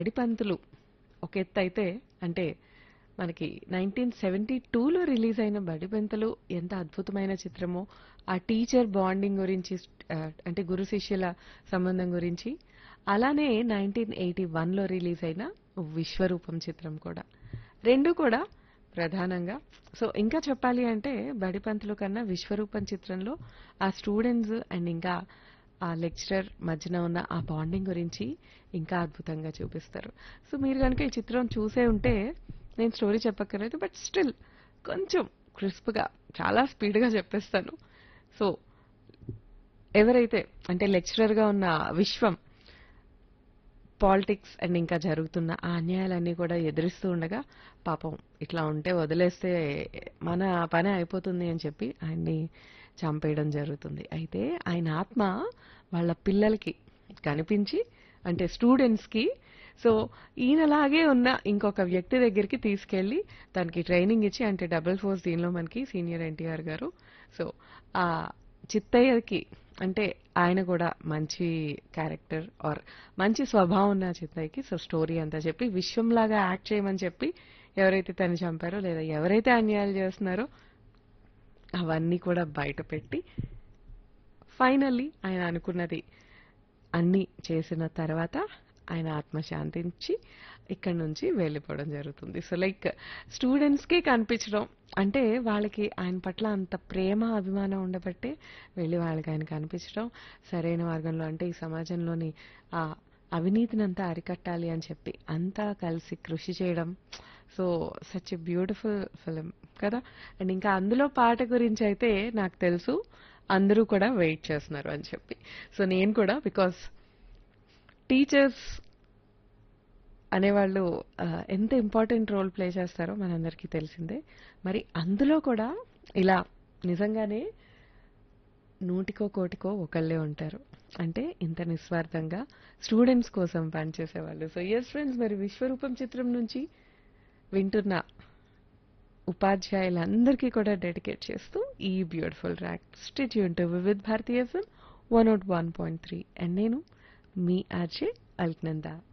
ఎడిపంతులు ఒక ఎత్తు అయితే అంటే మనకి నైన్టీన్ సెవెంటీ టూలో రిలీజ్ అయిన బడిపెంతలు ఎంత అద్భుతమైన చిత్రమో ఆ టీచర్ బాండింగ్ గురించి ఆ, అంటే గురు శిష్యుల సంబంధం గురించి అలానే నైన్టీన్ ఎయిటీ వన్లో రిలీజ్ అయిన విశ్వరూపం చిత్రం కూడా రెండు కూడా ప్రధానంగా సో ఇంకా చెప్పాలి అంటే బడిపంతులు కన్నా విశ్వరూపం చిత్రంలో ఆ స్టూడెంట్స్ అండ్ ఇంకా ఆ లెక్చరర్ మధ్యన ఉన్న ఆ బాండింగ్ గురించి ఇంకా అద్భుతంగా చూపిస్తారు సో మీరు కనుక ఈ చిత్రం చూసే ఉంటే నేను స్టోరీ చెప్పక్కర్లేదు బట్ స్టిల్ కొంచెం క్రిస్ప్గా చాలా స్పీడ్గా చెప్పేస్తాను సో ఎవరైతే అంటే లెక్చరర్గా ఉన్న విశ్వం పాలిటిక్స్ అండ్ ఇంకా జరుగుతున్న ఆ అన్యాయాలన్నీ కూడా ఎదురిస్తూ ఉండగా పాపం ఇట్లా ఉంటే వదిలేస్తే మన పని అయిపోతుంది అని చెప్పి ఆయన్ని చంపేయడం జరుగుతుంది అయితే ఆయన ఆత్మ వాళ్ళ పిల్లలకి కనిపించి అంటే స్టూడెంట్స్కి సో ఈయనలాగే ఉన్న ఇంకొక వ్యక్తి దగ్గరికి తీసుకెళ్ళి తనకి ట్రైనింగ్ ఇచ్చి అంటే డబుల్ ఫోర్స్ దీనిలో మనకి సీనియర్ ఎన్టీఆర్ గారు సో ఆ చిత్తయ్యకి అంటే ఆయన కూడా మంచి క్యారెక్టర్ ఆర్ మంచి స్వభావం ఉన్న చిత్తయ్యకి సో స్టోరీ అంతా చెప్పి విశ్వంలాగా యాక్ట్ చేయమని చెప్పి ఎవరైతే తను చంపారో లేదా ఎవరైతే అన్యాయాలు చేస్తున్నారో అవన్నీ కూడా బయట పెట్టి ఫైనల్లీ ఆయన అనుకున్నది అన్నీ చేసిన తర్వాత ఆయన ఆత్మ శాంతించి ఇక్కడ నుంచి వెళ్ళిపోవడం జరుగుతుంది సో లైక్ స్టూడెంట్స్కి కనిపించడం అంటే వాళ్ళకి ఆయన పట్ల అంత ప్రేమ అభిమానం ఉండబట్టే వెళ్ళి వాళ్ళకి ఆయన కనిపించడం సరైన మార్గంలో అంటే ఈ సమాజంలోని ఆ అవినీతిని అంతా అరికట్టాలి అని చెప్పి అంతా కలిసి కృషి చేయడం so such a beautiful film కదా అండ్ ఇంకా అందులో పాట గురించి అయితే నాకు తెలుసు అందరూ కూడా వెయిట్ చేస్తున్నారు అని చెప్పి సో నేను కూడా బికాస్ టీచర్స్ అనేవాళ్ళు ఆ, ఎంత ఇంపార్టెంట్ రోల్ ప్లే చేస్తారో మనందరికీ తెలిసిందే మరి అందులో కూడా ఇలా నిజంగానే నూటికో కోటికో ఒకళ్ళే ఉంటారు అంటే ఇంత నిస్వార్థంగా స్టూడెంట్స్ కోసం పనిచేసేవాళ్ళు సో ఎస్ ఫ్రెండ్స్ మరి విశ్వరూపం చిత్రం నుంచి వింటున్న ఉపాధ్యాయులందరికీ కూడా డెడికేట్ చేస్తూ ఈ beautiful track stay tuned to Vividh Bharatiya F M one out one point three and నేను మీ ఆర్జే అల్క్నందా